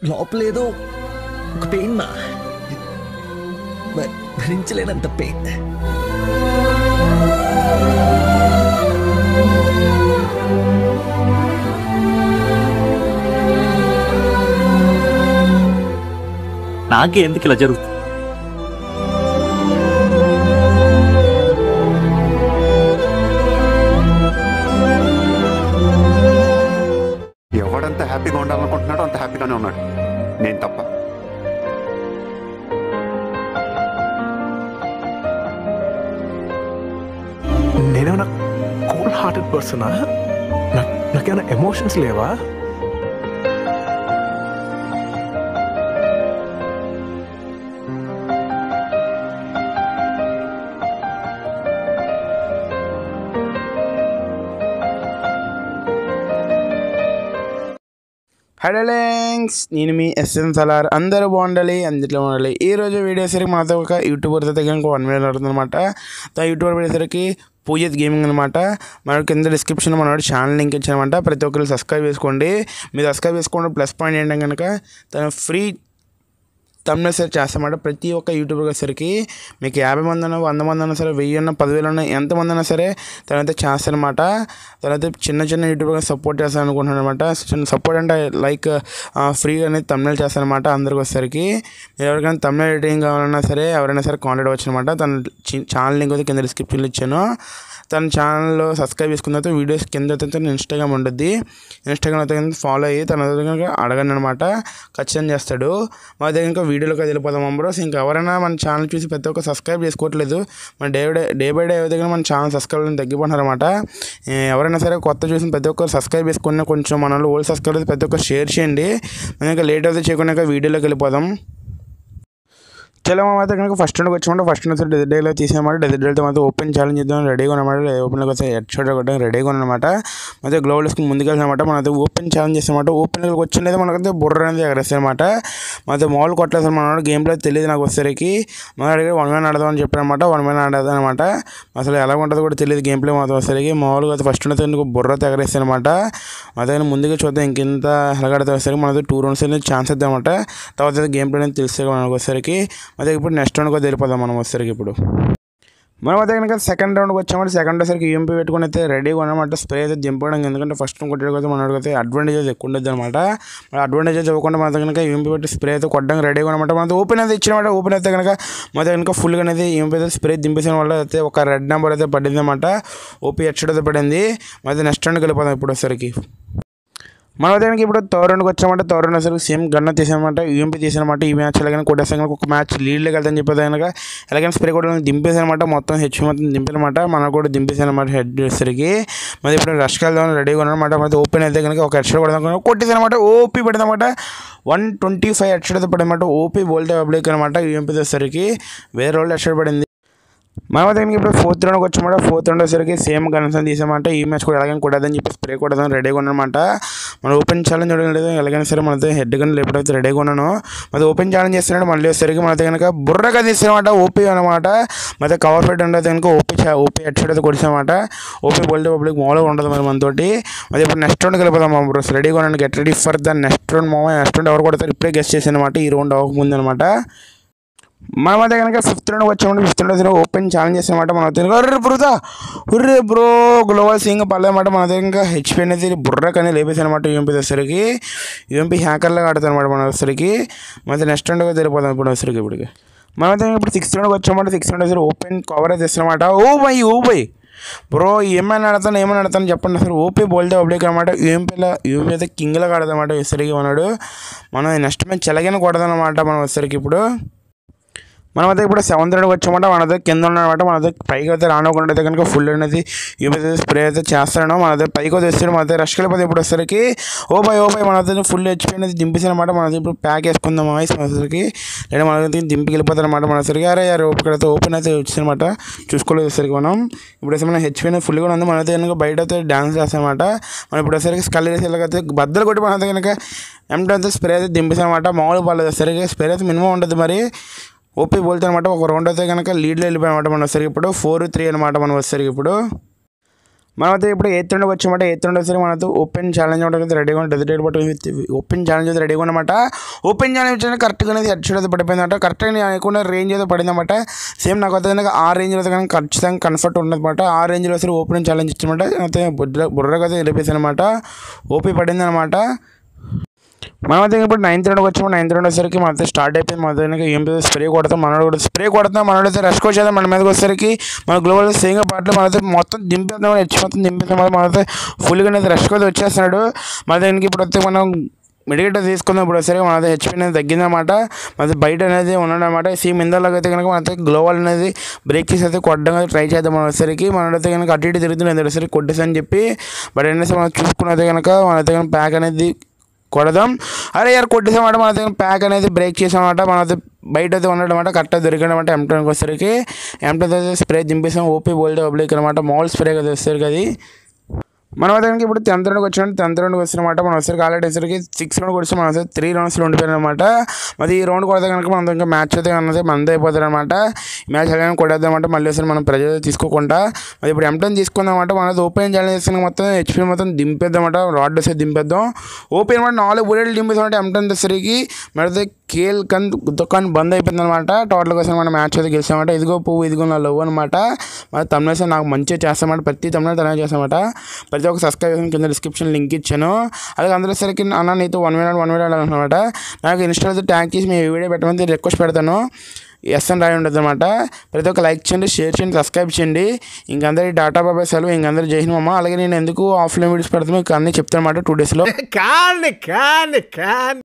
లోపలేదో ఒక పెయిన్ మా భ- భరించలేనంత పెయిన్ నాకే ఎందుకు ఇలా జరుగుతుంది ఎవడంత హ్యాపీగా ఉండాలనుకుంటున్నాడో అంత హ్యాపీగానే ఉన్నాడు నేను తప్ప నేనేమన్నా కోల్డ్ హార్టెడ్ పర్సనా నాకేమైనా ఎమోషన్స్ లేవా హడలింగ్స్ నేను మీ ఎస్ఎన్ సలార్ అందరూ బాగుండాలి అందులో ఉండాలి ఈ రోజు వీడియో సరికి మాతో ఒక యూట్యూబర్ దగ్గర ఇంకా వన్ మినిట్ అవుతుంది అనమాట ఆ యూట్యూబర్ వీడియోసరికి పూజిత్ గేమింగ్ అనమాట మన కింద డిస్క్రిప్షన్లో మన ఛానల్ లింక్ ఇచ్చానమాట ప్రతి ఒక్కరు సబ్స్క్రైబ్ చేసుకోండి మీరు సబ్స్క్రైబ్ చేసుకోండి ప్లస్ పాయింట్ ఏంటంటే కనుక తన ఫ్రీ తమిళ సెర్చ్ చేస్తామాట ప్రతి ఒక్క యూట్యూబర్ వచ్చేసరికి మీకు యాభై మంది అన్నా వంద మంది అన్నా సరే వెయ్యి అన్నా పదివేలు అన్నా ఎంతమంది అన్నా సరే తనైతే చేస్తారనమాట తనైతే చిన్న చిన్న యూట్యూబర్ సపోర్ట్ చేస్తాను అనుకుంటున్నాను అనమాట చిన్న సపోర్ట్ అంటే లైక్ ఫ్రీగా అనేది తమిళ చేస్తారనమాట అందరికి వచ్చేసరికి మీరు ఎవరికైనా తమిళ ఎడిటింగ్ కావాలన్నా సరే ఎవరైనా సరే కాంటాక్ట్ అవ్వచ్చు అనమాట తన ఛానల్ లింక్ అయితే కింద డిస్క్రిప్షన్లో ఇచ్చాను తన ఛానల్లో సబ్స్క్రైబ్ చేసుకున్న తర్వాత వీడియోస్ కింద అయితే తన ఇన్స్టాగ్రామ్ ఉంటుంది ఇన్స్టాగ్రామ్ అయితే కనుక ఫాలో అయ్యి తన దగ్గర కనుక అడగండి అనమాట ఖచ్చితంగా చేస్తాడు మా దగ్గర ఇంకా వీడియోలోకి వెళ్ళిపోదాం అంబరోస్ ఇంకా ఎవరైనా మన ఛానల్ చూసి ప్రతి ఒక్క సబ్స్క్రైబ్ చేసుకోవట్లేదు మన day day day by day దగ్గర మన ఛానల్ సబ్స్క్రైబ్ తగ్గిపోతున్నారు అనమాట ఎవరైనా సరే కొత్త చూసిన ప్రతి ఒక్కరు సబ్స్క్రైబ్ చేసుకున్న కొంచెం మన ఓల్డ్ సబ్స్క్రైబ్ ప్రతి ఒక్కరు షేర్ చేయండి మనం ఇంకా లేట్ అయితే చేయకుండా వీడియోలోకి వెళ్ళిపోదాం చలో మా అయితే కనుక ఫస్ట్ నుండి వచ్చామంటే ఫస్ట్ నుంచి డెజర్ డేలో తీసామాట డెజర్ డేతో మాత్రం ఓపెన్ ఛాలెంజ్ చేద్దాం రెడీగా ఉన్నమాట ఓపెన్లోకి వస్తే హెడ్ షాట్ కొట్టడం రెడీగా ఉన్నమాట అయితే గ్లోవ్ వేసుకుని ముందుకు వెళ్ళినమాట మన అయితే ఓపెన్ ఛాలెంజ్ చేస్తామాట ఓపెన్లోకి వచ్చినది మనకైతే బుర్ర అనేది ఎగరేస్తాయి అనమాట అయితే మామూలు కొట్టలేదు మన గేమ్ ప్లే తెలియదు నాకు వచ్చేసరికి మన అడిగి వన్ మ్యాన్ ఆడదాం అని చెప్పారనమాట వన్ మ్యాన్ ఆడదాం అనమాట అసలు ఎలా ఉంటుందో కూడా తెలియదు గేమ్ ప్లే మాత్రం వచ్చేసరికి మామూలుగా అయితే ఫస్ట్ అయితే ఎందుకు బుర్ర తెగరేస్తాయి అనమాట అదే ముందుగా చూద్దాం ఇంకెంత ఎలాగడితే వచ్చేసరికి మనకి టూ రౌండ్స్ అనేది ఛాన్స్ ఇద్దాం అనమాట తర్వాత గేమ్ ప్లే అనేది తెలిసే మనకు వచ్చేసరికి అదే ఇప్పుడు నెక్స్ట్ రౌండ్ కూడా వెళ్ళిపోదాం మనం వచ్చేసరికి ఇప్పుడు మనం అయితే కనుక సెకండ్ రౌండ్కి వచ్చామంటే సెకండ్ సరికి యూఎంపీ పెట్టుకుని అయితే రెడీగా ఉన్నమాట స్ప్రే అయితే దింపడం ఎందుకంటే ఫస్ట్ కొట్టేది మన అయితే అడ్వాంటేజెస్ ఎక్కువ ఉండదు అనమాట మన అడ్వాంటేజెస్ ఇవ్వకుండా మన కనుక యూఎంపీ పెట్టి స్ప్రే అయితే కొట్టడానికి రెడీగా ఉన్నమాట మన ఓపెన్ అయితే ఇచ్చినమాట ఓపెన్ అయితే కనుక మన కనుక ఫుల్గా అనేది యూఎంపీ అయితే స్ప్రే దింపేసిన వల్ల అయితే ఒక రెడ్ నెంబర్ అయితే పడింది అనమాట ఓపీ హెడ్ అయితే పడింది మరి నెక్స్ట్ రౌండ్కి వెళ్ళిపోదాం ఇప్పుడు వచ్చేసరికి మన ఉదయానికి ఇప్పుడు థర్డ్ రౌండ్కి వచ్చామంటే థర్డ్ రౌండ్ అసలు సేమ్ గన్న తీసామంటే యూఎంపీ తీసానమాట ఈ మ్యాచ్ ఎలాగైనా కొట్టేస్తాం కనుక ఒక మ్యాచ్ లీడ్లోకి వెళ్తాను చెప్పేది కనుక ఎలాగైనా స్ప్రే కూడా దింపేసానమాట మొత్తం హెచ్ మొత్తం దింపానమాట మనకు కూడా దింపేసానమాట హెడ్ వచ్చేసరికి మరి ఇప్పుడు రష్కి వెళ్దాం రెడీగా ఉన్నానమాట మరి ఓపెన్ అయితే కనుక ఒక హెడ్ షాట్ కొడదాం కొట్టేసానమాట ఓపీ పడిందన్నమాట one twenty five head shot అయితే పడిందన్నమాట ఓపీ బోల్తే పబ్లిక్ అనమాట యూఎంపీ వచ్చేసరికి వేరే వాళ్ళు హెడ్ షాట్ పడింది మనం దగ్గరికి ఇప్పుడు ఫోర్త్ రౌండ్కి వచ్చామంటే ఫోర్త్ రౌండ్ వచ్చేసరికి సేమ్ గన్స్ తీసామంటే ఈ మ్యాచ్ కూడా ఎలాగైనా కొట్టదని చెప్పి స్ప్రే కొట్టదని రెడీగా ఉన్నామంట మన ఓపెన్ ఛాలెంజ్ చూడలేదు ఎలాగైనా సరే మనతో హెడ్ గన్ లేకపోతే రెడీగా ఉన్నాను మరి ఓపెన్ ఛాలెంజ్ చేస్తున్నాడు మళ్ళీ వచ్చేసరికి మన కనుక బుర్రగా తీసామంట ఓపీ అనమాట ಮತ್ತೆ కవర్ ఫెట్ ఉండదు కనుక ఓపీ ఓపీ హెడ్ షాట్ అయితే కొడిసామాట ఓపీ బోల్డ్ పబ్లిక్ మామూలుగా ఉండదు మరి మనతోటి మరి ఇప్పుడు నెక్స్ట్ రౌండ్కి వెళ్ళిపోదాం మా బ్రోస్ రెడీగా ఉన్నాను get ready for the next round మామ నెక్స్ట్ రౌండ్ ఎవరు కొడతారు ఇప్పుడే గెస్ట్ చేశానమాట ఈ రౌండ్ అవ్వకముందు అనమాట మనం అయితే కనుక ఫిఫ్త్ రౌండ్ వచ్చామంటే ఫిఫ్త్ రౌండ్ ఓపెన్ ఛాలెంజ్ చేసామాట మన దగ్గర అర్రే బ్రోదా ఉర్రే బ్రో గ్లోబల్ సింగ్ పర్లేదన్నమాట మన దగ్గర ఇంకా హెచ్పి అనేది బుర్ర కానీ లేపేసానమాట యూఎంపీ వచ్చేసరికి యూఎంపీ హ్యాకర్లాగా ఆడతానమాట మన వచ్చేసరికి మన నెక్స్ట్ రౌండ్ తెలిపోతాం ఇప్పుడు వచ్చేసరికి ఇప్పటికి మనం అయితే ఇప్పుడు సిక్స్త్ రౌండ్కి వచ్చామంటే సిక్స్త్ రౌండ్ వచ్చి ఓపెన్ కవర్ అయితే ఇస్తానమాట oh bye oh bye bro ఏమైనా ఆడతాను ఏమైనా ఆడతాను చెప్పండి అసలు ఓపీ బోల్తే పబ్లిక్ అనమాట యూఎంపీలో యూఎంపీ అయితే కింగ్లాగా ఆడదన్నమాట వచ్చేసరికి ఉన్నాడు మనం నెక్స్ట్ మ్యాచ్ ఎలాగైనా కొడదానమాట మనం వచ్చేసరికి ఇప్పుడు మనం అయితే ఇప్పుడు సెవెంత్ రౌండ్కి వచ్చామంటే మన దగ్గర కింద ఉన్నమాట మన దగ్గర పైకి అయితే రానుకుండా అయితే కనుక ఫుల్ అనేది యూపీ స్ప్రే అయితే చేస్తాను మన దగ్గర పైకి అయితే వస్తాడు మన దగ్గర రష్ వెళ్ళిపోతే ఇప్పుడు వచ్చేసరికి ఓ బై ఓ బై మన దగ్గర ఫుల్ హెచ్పీ అనేది దింపేసానమాట మన దగ్గర ఇప్పుడు ప్యాక్ వేసుకుందాం వాయిస్ మన దగ్గరికి లేదా మన దగ్గర దింపి వెళ్ళిపోతారనమాట మన దగ్గరికి అరే యారు ఇక్కడైతే ఓపెన్ అయితే వచ్చిందనమాట చూసుకోలేదు వచ్చేసరికి మనం ఇప్పుడు వచ్చి మన హెచ్పీ అనేది ఫుల్గా ఉంది మన దగ్గర కనుక బయట అయితే డ్యాన్స్ చేస్తామన్నమాట మనం ఇప్పుడు వచ్చేసరికి స్కల్ వేసి అయితే బద్దలు కొట్టి మన దగ్గర కనుక ఎంటీ అయితే స్ప్రే అయితే దింపేసానమాట మామూలు పర్లేదు వచ్చేసరికి స్ప్రే అయితే మినిమం ఉంటుంది మరి ఓపీ బోల్తే అనమాట ఒక రౌండ్ అయితే కనుక లీడ్లో వెళ్ళిపోయామన్నమాట మనం వచ్చేసరికి ఇప్పుడు ఫోర్ త్రీ అనమాట మనం వచ్చేసరికి ఇప్పుడు మనమైతే ఇప్పుడు ఎయిత్ రౌండ్కి వచ్చామాట ఎయిత్ రౌండ్ వచ్చేసరికి మనతో ఓపెన్ ఛాలెంజ్ ఉంటుంది రెడీగా ఉంటుంది డెజిటేట్ పట్టుకుని ఓపెన్ ఛాలెంజ్ అయితే రెడీగా ఉన్నమాట ఓపెన్ ఛాలెంజ్ వచ్చి కరెక్ట్గా అనేది హెడ్ షాట్ అయితే పడిపోయిందన్నమాట కరెక్ట్గా నేను అనుకున్న రేంజ్ అయితే పడిందన్నమాట సేమ్ నాకు అయితే కనుక ఆ రేంజ్లో అయితే కనుక ఖచ్చితంగా కన్ఫర్ట్ ఉండదన్నమాట ఆ రేంజ్లో వచ్చి ఓపెన్ ఛాలెంజ్ ఇచ్చామాట అయితే బుర్ర బుర్రగా అయితే వెళ్ళిపోయింది అనమాట ఓపీ పడింది అనమాట మనమైతే ఇప్పుడు నైన్త్ రౌండ్కి వచ్చాము నైన్త్ రౌండ్ వచ్చేసరికి మనతో స్టార్ట్ అయిపోయింది మన దగ్గర ఏం స్ప్రే కొడతాం మనోడు కూడా స్ప్రే కొడతాం మనోడు అయితే రష్కి వచ్చేది మన మీదకి వచ్చేసరికి మన గ్లోబల్ సేంగా పాటలు మనతో మొత్తం దింపేద్దాం హెచ్ మొత్తం దింపేద్దాం మనతో ఫుల్గా అయితే రష్కి అయితే వచ్చేస్తున్నాడు మన దగ్గరికి ఇప్పుడు వస్తే మనం మెడికేట్ తీసుకుందాం ఇప్పుడు వచ్చేసరికి మనది హెచ్పి అనేది తగ్గిందన్నమాట మనది బయట అనేది ఉన్నాడనమాట సేమ్ ఇందలాగా అయితే కనుక మనతో గ్లోవల్ అనేది బ్రేక్ చేసి అయితే కొట్టడం అయితే ట్రై చేద్దాం మన వచ్చేసరికి మనైతే కనుక అటు ఇటు తిరుగుతుంది వచ్చేసరికి కొట్టేసి అని చెప్పి బట్ ఏంటంటే మనం చూసుకున్నైతే కనుక మనైతే కనుక ప్యాక్ అనేది కొడదాం అరే యార్ కొట్టేసామాట మన దగ్గర ప్యాక్ అనేది బ్రేక్ చేసామన్నమాట మన దగ్గర బయట అయితే ఉండడమాట కరెక్ట్గా దొరికడమాట ఎంటోన్కి వచ్చేసరికి ఎంటోన్ అయితే స్ప్రే దింపేసాం ఓపీ బోల్డ్ పబ్లిక్ అనమాట మాల్ స్ప్రే కదా వచ్చేసరికి అది మనం అతనికి ఇప్పుడు టెన్త్ రౌండ్కి వచ్చిన టెన్త్ రౌండ్కి వచ్చినమాట మనం వచ్చేసరికి ఆల్రెడీ వచ్చేసరికి సిక్స్ రౌండ్ కొడితే మనం వచ్చేసరికి త్రీ రౌండ్స్లో ఉండిపోయారు అనమాట మరి ఈ రౌండ్ కొడితే కనుక మనం ఇంకా మ్యాచ్ అయితే అన్నది మంది అయిపోతుంది అనమాట మ్యాచ్ అలాగే కొట్టేద్దామంటే మళ్ళీ వచ్చి మనం ప్రెజర్ తీసుకోకుండా మరి ఇప్పుడు ఎంటెన్ తీసుకుందామంటే మనది ఓపెన్ ఛాలెంజ్ చేసిన మొత్తం హెచ్పి మొత్తం దింపేద్దామంట రాడ్ వస్తే దింపేద్దాం ఓపెన్ అంటే నాలుగు బుల్లెట్లు దింపేద్దామంటే ఎంటెన్ వచ్చేసరికి మరి కేల్ కన్ దుకాణం బంద్ అయిపోయింది అనమాట టోటల్గా వచ్చి మనం మ్యాచ్ అయితే గెలిచామంట ఇదిగో పువ్వు ఇదిగో నా లవ్ అనమాట మరి తమిళ నాకు మంచిగా చేస్తామంట ప్రతి తమిళ తనే చేస్తామంట ప్రతి ఒక్క సబ్స్క్రైబ్ కింద డిస్క్రిప్షన్ లింక్ ఇచ్చాను అలాగే అందరూ సరికి అన్న నీతో వన్ మినిట్ వన్ మినిట్ అనమాట నాకు ఇన్స్టాలో ట్యాగ్ చేసి మీ వీడియో పెట్టమని రిక్వెస్ట్ పెడతాను ఎస్ అని రాయి ఉండదు అనమాట ప్రతి ఒక్క లైక్ చేయండి షేర్ చేయండి సబ్స్క్రైబ్ చేయండి ఇంకందరి డాటా బాబాయ్ సెలవు ఇంకందరూ జై హింద్ అమ్మ అలాగే నేను ఎందుకు ఆఫ్లైన్ వీడియోస్ పెడతాను మీకు అన్నీ చెప్తాను అనమాట టూ డేస్లో can, can, can.